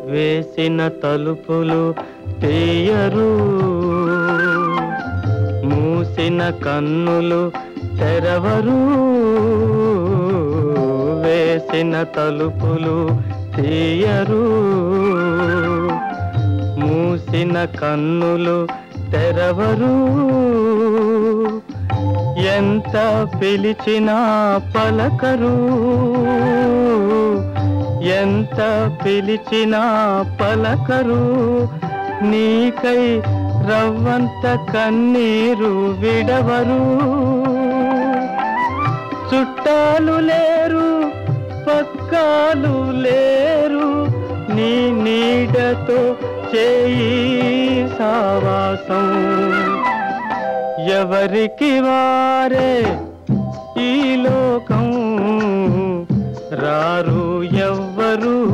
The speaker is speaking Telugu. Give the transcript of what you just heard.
వేసిన తలుపులు తీయరు మూసిన కన్నులు తెరవరు వేసిన తలుపులు తీయరు మూసిన కన్నులు తెరవరు ఎంత పిలిచినా పలకరు ఎంత పిలిచినా పలకరు నీకై రవ్వంత కన్నీరు విడవరు చుట్టాలు లేరు పక్కాలు లేరు నీ నీడతో చేయి సావాసం ఎవరికి వారే ఈ లోకం రారు ఎవ్వరు